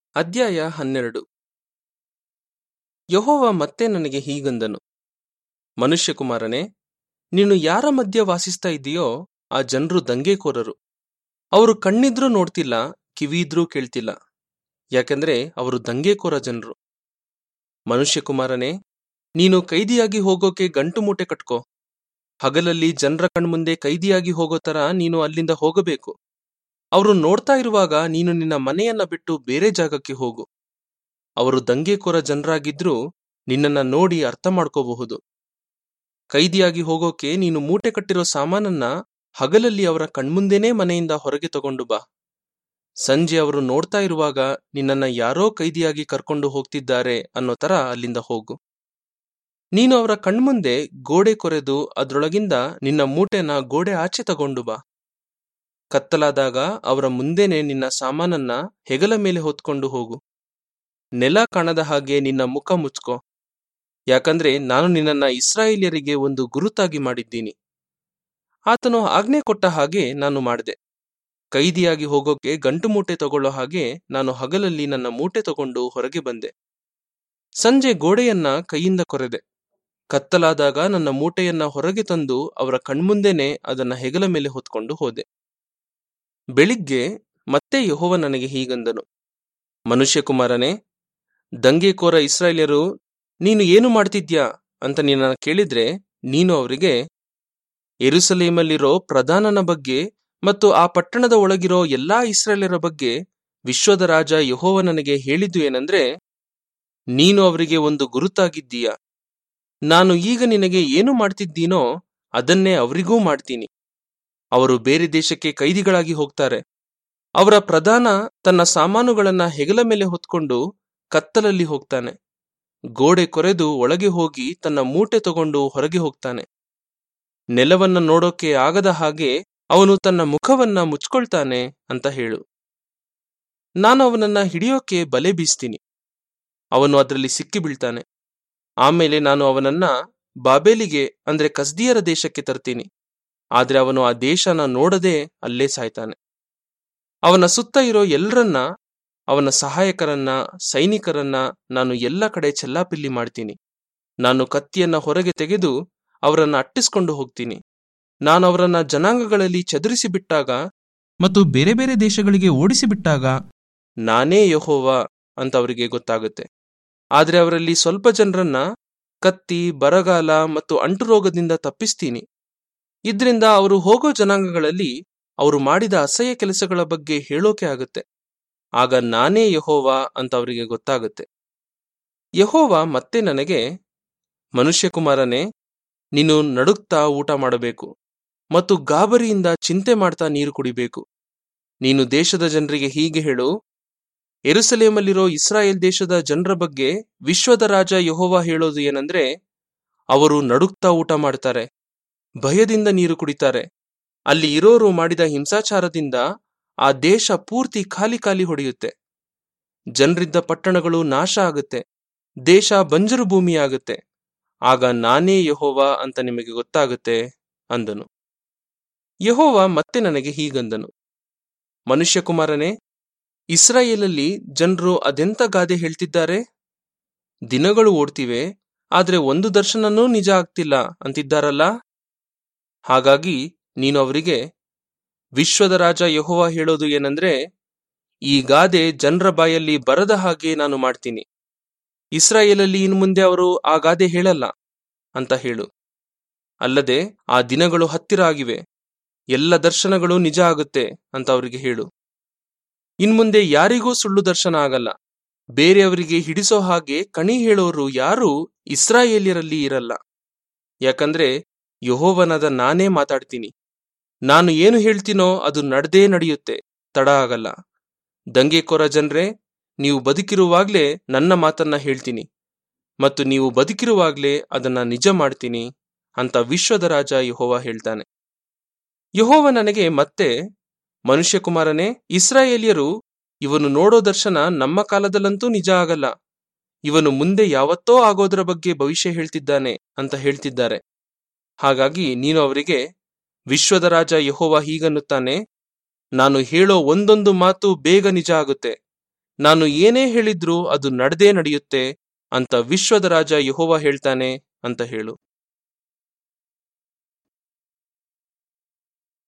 ಅಧ್ಯಾಯ ಹನ್ನೆರಡು ಯೆಹೋವ ಮತ್ತೆ ನನಗೆ ಹೀಗಂದನು ಮನುಷ್ಯಕುಮಾರನೇ ನೀನು ಯಾರ ಮಧ್ಯೆ ವಾಸಿಸ್ತಾ ಇದ್ದೀಯೋ ಆ ಜನರು ದಂಗೆಕೋರರು ಅವರು ಕಣ್ಣಿದ್ರೂ ನೋಡ್ತಿಲ್ಲ ಕಿವಿಯಿದ್ರೂ ಕೇಳ್ತಿಲ್ಲ ಯಾಕೆಂದ್ರೆ ಅವರು ದಂಗೆಕೋರ ಜನರು ಮನುಷ್ಯಕುಮಾರನೇ ನೀನು ಕೈದಿಯಾಗಿ ಹೋಗೋಕೆ ಗಂಟು ಮೂಟೆ ಕಟ್ಕೋ ಹಗಲಲ್ಲಿ ಜನರ ಕಣ್ಮುಂದೆ ಕೈದಿಯಾಗಿ ಹೋಗೋ ತರ ನೀನು ಅಲ್ಲಿಂದ ಹೋಗಬೇಕು ಅವರು ನೋಡ್ತಾ ಇರುವಾಗ ನೀನು ನಿನ್ನ ಮನೆಯನ್ನ ಬಿಟ್ಟು ಬೇರೆ ಜಾಗಕ್ಕೆ ಹೋಗು ಅವರು ದಂಗೆಕೋರ ಜನರಾಗಿದ್ರೂ ನಿನ್ನನ್ನ ನೋಡಿ ಅರ್ಥ ಮಾಡ್ಕೋಬಹುದು ಕೈದಿಯಾಗಿ ಹೋಗೋಕೆ ನೀನು ಮೂಟೆ ಕಟ್ಟಿರೋ ಸಾಮಾನನ್ನ ಹಗಲಲ್ಲಿ ಅವರ ಕಣ್ಮುಂದೆನೇ ಮನೆಯಿಂದ ಹೊರಗೆ ತಗೊಂಡು ಬಾ ಸಂಜೆ ಅವರು ನೋಡ್ತಾ ಇರುವಾಗ ನಿನ್ನನ್ನ ಯಾರೋ ಕೈದಿಯಾಗಿ ಕರ್ಕೊಂಡು ಹೋಗ್ತಿದ್ದಾರೆ ಅನ್ನೋ ತರ ಅಲ್ಲಿಂದ ಹೋಗು ನೀನು ಅವರ ಕಣ್ಮುಂದೆ ಗೋಡೆ ಕೊರೆದು ಅದ್ರೊಳಗಿಂದ ನಿನ್ನ ಮೂಟೆನ ಗೋಡೆ ಆಚೆ ತಗೊಂಡು ಬಾ ಕತ್ತಲಾದಾಗ ಅವರ ಮುಂದೆನೆ ನಿನ್ನ ಸಾಮಾನನ್ನ ಹೆಗಲ ಮೇಲೆ ಹೊತ್ಕೊಂಡು ಹೋಗು ನೆಲ ಕಾಣದ ಹಾಗೆ ನಿನ್ನ ಮುಖ ಮುಚ್ಕೋ ಯಾಕಂದ್ರೆ ನಾನು ನಿನ್ನನ್ನ ಇಸ್ರಾಯೇಲ್ಯರಿಗೆ ಒಂದು ಗುರುತಾಗಿ ಮಾಡಿದ್ದೀನಿ ಆತನು ಆಜ್ಞೆ ಕೊಟ್ಟ ಹಾಗೆ ನಾನು ಮಾಡಿದೆ ಕೈದಿಯಾಗಿ ಹೋಗೋಕೆ ಗಂಟು ಮೂಟೆ ತಗೊಳ್ಳೋ ಹಾಗೆ ನಾನು ಹಗಲಲ್ಲಿ ನನ್ನ ಮೂಟೆ ತಗೊಂಡು ಹೊರಗೆ ಬಂದೆ ಸಂಜೆ ಗೋಡೆಯನ್ನ ಕೈಯಿಂದ ಕೊರೆದೆ ಕತ್ತಲಾದಾಗ ನನ್ನ ಮೂಟೆಯನ್ನ ಹೊರಗೆ ತಂದು ಅವರ ಕಣ್ಮುಂದೆನೆ ಅದನ್ನ ಹೆಗಲ ಮೇಲೆ ಹೊತ್ಕೊಂಡು ಹೋದೆ ಬೆಳಿಗ್ಗೆ ಮತ್ತೆ ಯಹೋವ ನನಗೆ ಹೀಗಂದನು ಮನುಷ್ಯಕುಮಾರನೇ ದಂಗೆಕೋರ ಇಸ್ರಾಯೇಲ್ಯರು ನೀನು ಏನು ಮಾಡ್ತಿದ್ಯಾ ಅಂತ ನಿನ್ನ ಕೇಳಿದ್ರೆ ನೀನು ಅವರಿಗೆ ಎರುಸಲೇಮಲ್ಲಿರೋ ಪ್ರಧಾನನ ಬಗ್ಗೆ ಮತ್ತು ಆ ಪಟ್ಟಣದ ಒಳಗಿರೋ ಎಲ್ಲಾ ಇಸ್ರಾಯೇಲರ ಬಗ್ಗೆ ವಿಶ್ವದ ರಾಜ ಯಹೋವ ನನಗೆ ಹೇಳಿದ್ದು ಏನಂದ್ರೆ ನೀನು ಅವರಿಗೆ ಒಂದು ಗುರುತಾಗಿದ್ದೀಯ ನಾನು ಈಗ ನಿನಗೆ ಏನು ಮಾಡ್ತಿದ್ದೀನೋ ಅದನ್ನೇ ಅವರಿಗೂ ಮಾಡ್ತೀನಿ ಅವರು ಬೇರೆ ದೇಶಕ್ಕೆ ಕೈದಿಗಳಾಗಿ ಹೋಗ್ತಾರೆ ಅವರ ಪ್ರಧಾನ ತನ್ನ ಸಾಮಾನುಗಳನ್ನ ಹೆಗಲ ಮೇಲೆ ಹೊತ್ಕೊಂಡು ಕತ್ತಲಲ್ಲಿ ಹೋಗ್ತಾನೆ ಗೋಡೆ ಕೊರೆದು ಒಳಗೆ ಹೋಗಿ ತನ್ನ ಮೂಟೆ ತಗೊಂಡು ಹೊರಗೆ ಹೋಗ್ತಾನೆ ನೆಲವನ್ನ ನೋಡೋಕೆ ಆಗದ ಹಾಗೆ ಅವನು ತನ್ನ ಮುಖವನ್ನ ಮುಚ್ಕೊಳ್ತಾನೆ ಅಂತ ಹೇಳು ನಾನು ಅವನನ್ನ ಹಿಡಿಯೋಕೆ ಬಲೆ ಬೀಸ್ತೀನಿ ಅವನು ಅದರಲ್ಲಿ ಸಿಕ್ಕಿ ಬೀಳ್ತಾನೆ ಆಮೇಲೆ ನಾನು ಅವನನ್ನ ಬಾಬೇಲಿಗೆ ಅಂದ್ರೆ ಕಸ್ದಿಯರ ದೇಶಕ್ಕೆ ತರ್ತೀನಿ ಆದ್ರೆ ಅವನು ಆ ದೇಶನ ನೋಡದೆ ಅಲ್ಲೇ ಸಾಯ್ತಾನೆ ಅವನ ಸುತ್ತ ಇರೋ ಎಲ್ಲರನ್ನ ಅವನ ಸಹಾಯಕರನ್ನ ಸೈನಿಕರನ್ನ ನಾನು ಎಲ್ಲ ಕಡೆ ಚೆಲ್ಲಾಪಿಲ್ಲಿ ಮಾಡ್ತೀನಿ ನಾನು ಕತ್ತಿಯನ್ನ ಹೊರಗೆ ತೆಗೆದು ಅವರನ್ನ ಅಟ್ಟಿಸ್ಕೊಂಡು ಹೋಗ್ತೀನಿ ನಾನು ಅವರನ್ನ ಜನಾಂಗಗಳಲ್ಲಿ ಚದುರಿಸಿ ಬಿಟ್ಟಾಗ ಮತ್ತು ಬೇರೆ ಬೇರೆ ದೇಶಗಳಿಗೆ ಓಡಿಸಿ ಬಿಟ್ಟಾಗ ನಾನೇ ಯಹೋವ ಅಂತ ಅವರಿಗೆ ಗೊತ್ತಾಗುತ್ತೆ ಆದ್ರೆ ಅವರಲ್ಲಿ ಸ್ವಲ್ಪ ಜನರನ್ನ ಕತ್ತಿ ಬರಗಾಲ ಮತ್ತು ಅಂಟುರೋಗದಿಂದ ತಪ್ಪಿಸ್ತೀನಿ ಇದ್ರಿಂದ ಅವರು ಹೋಗೋ ಜನಾಂಗಗಳಲ್ಲಿ ಅವರು ಮಾಡಿದ ಅಸಹ್ಯ ಕೆಲಸಗಳ ಬಗ್ಗೆ ಹೇಳೋಕೆ ಆಗುತ್ತೆ ಆಗ ನಾನೇ ಯಹೋವ ಅಂತ ಅವರಿಗೆ ಗೊತ್ತಾಗುತ್ತೆ ಯಹೋವ ಮತ್ತೆ ನನಗೆ ಮನುಷ್ಯಕುಮಾರನೇ ನೀನು ನಡುಕ್ತಾ ಊಟ ಮಾಡಬೇಕು ಮತ್ತು ಗಾಬರಿಯಿಂದ ಚಿಂತೆ ಮಾಡ್ತಾ ನೀರು ಕುಡಿಬೇಕು ನೀನು ದೇಶದ ಜನರಿಗೆ ಹೀಗೆ ಹೇಳು ಎರುಸಲೇಮಲ್ಲಿರೋ ಇಸ್ರಾಯೇಲ್ ದೇಶದ ಜನರ ಬಗ್ಗೆ ವಿಶ್ವದ ರಾಜ ಯಹೋವ ಹೇಳೋದು ಏನಂದ್ರೆ ಅವರು ನಡುಕ್ತಾ ಊಟ ಮಾಡ್ತಾರೆ ಭಯದಿಂದ ನೀರು ಕುಡಿತಾರೆ ಅಲ್ಲಿ ಇರೋರು ಮಾಡಿದ ಹಿಂಸಾಚಾರದಿಂದ ಆ ದೇಶ ಪೂರ್ತಿ ಖಾಲಿ ಖಾಲಿ ಹೊಡೆಯುತ್ತೆ ಜನರಿದ್ದ ಪಟ್ಟಣಗಳು ನಾಶ ಆಗುತ್ತೆ ದೇಶ ಬಂಜರು ಭೂಮಿಯಾಗುತ್ತೆ ಆಗ ನಾನೇ ಯಹೋವ ಅಂತ ನಿಮಗೆ ಗೊತ್ತಾಗುತ್ತೆ ಅಂದನು ಯಹೋವ ಮತ್ತೆ ನನಗೆ ಹೀಗಂದನು ಮನುಷ್ಯಕುಮಾರನೇ ಇಸ್ರಾಯೇಲಲ್ಲಿ ಜನರು ಅದೆಂತ ಗಾದೆ ಹೇಳ್ತಿದ್ದಾರೆ ದಿನಗಳು ಓಡ್ತಿವೆ ಆದ್ರೆ ಒಂದು ದರ್ಶನನೂ ನಿಜ ಆಗ್ತಿಲ್ಲ ಅಂತಿದ್ದಾರಲ್ಲ ಹಾಗಾಗಿ ನೀನು ಅವರಿಗೆ ವಿಶ್ವದ ರಾಜ ಯಹೋವ ಹೇಳೋದು ಏನಂದ್ರೆ ಈ ಗಾದೆ ಜನರ ಬಾಯಲ್ಲಿ ಬರದ ಹಾಗೆ ನಾನು ಮಾಡ್ತೀನಿ ಇಸ್ರಾಯೇಲಲ್ಲಿ ಇನ್ ಮುಂದೆ ಅವರು ಆ ಗಾದೆ ಹೇಳಲ್ಲ ಅಂತ ಹೇಳು ಅಲ್ಲದೆ ಆ ದಿನಗಳು ಹತ್ತಿರ ಆಗಿವೆ ಎಲ್ಲ ದರ್ಶನಗಳು ನಿಜ ಆಗುತ್ತೆ ಅಂತ ಅವರಿಗೆ ಹೇಳು ಇನ್ಮುಂದೆ ಯಾರಿಗೂ ಸುಳ್ಳು ದರ್ಶನ ಆಗಲ್ಲ ಬೇರೆಯವರಿಗೆ ಹಿಡಿಸೋ ಹಾಗೆ ಕಣಿ ಹೇಳೋರು ಯಾರೂ ಇಸ್ರಾಯೇಲ್ಯರಲ್ಲಿ ಇರಲ್ಲ ಯಾಕಂದ್ರೆ ಯಹೋವನಾದ ನಾನೇ ಮಾತಾಡ್ತೀನಿ ನಾನು ಏನು ಹೇಳ್ತೀನೋ ಅದು ನಡ್ದೇ ನಡೆಯುತ್ತೆ ತಡ ಆಗಲ್ಲ ದಂಗೆಕೋರ ಜನರೇ ನೀವು ಬದುಕಿರುವಾಗ್ಲೇ ನನ್ನ ಮಾತನ್ನ ಹೇಳ್ತೀನಿ ಮತ್ತು ನೀವು ಬದುಕಿರುವಾಗ್ಲೇ ಅದನ್ನ ನಿಜ ಮಾಡ್ತೀನಿ ಅಂತ ವಿಶ್ವದ ರಾಜ ಯಹೋವ ಹೇಳ್ತಾನೆ ಯಹೋವ ನನಗೆ ಮತ್ತೆ ಮನುಷ್ಯಕುಮಾರನೇ ಇಸ್ರಾಯೇಲಿಯರು ಇವನು ನೋಡೋ ದರ್ಶನ ನಮ್ಮ ಕಾಲದಲ್ಲಂತೂ ನಿಜ ಆಗಲ್ಲ ಇವನು ಮುಂದೆ ಯಾವತ್ತೋ ಆಗೋದ್ರ ಬಗ್ಗೆ ಭವಿಷ್ಯ ಹೇಳ್ತಿದ್ದಾನೆ ಅಂತ ಹೇಳ್ತಿದ್ದಾರೆ ಹಾಗಾಗಿ ನೀನು ಅವರಿಗೆ ವಿಶ್ವದ ರಾಜ ಯಹೋವ ಹೀಗನ್ನುತ್ತಾನೆ ನಾನು ಹೇಳೋ ಒಂದೊಂದು ಮಾತು ಬೇಗ ನಿಜ ಆಗುತ್ತೆ ನಾನು ಏನೇ ಹೇಳಿದ್ರೂ ಅದು ನಡೆದೇ ನಡೆಯುತ್ತೆ ಅಂತ ವಿಶ್ವದ ರಾಜ ಯಹೋವ ಹೇಳ್ತಾನೆ ಅಂತ ಹೇಳು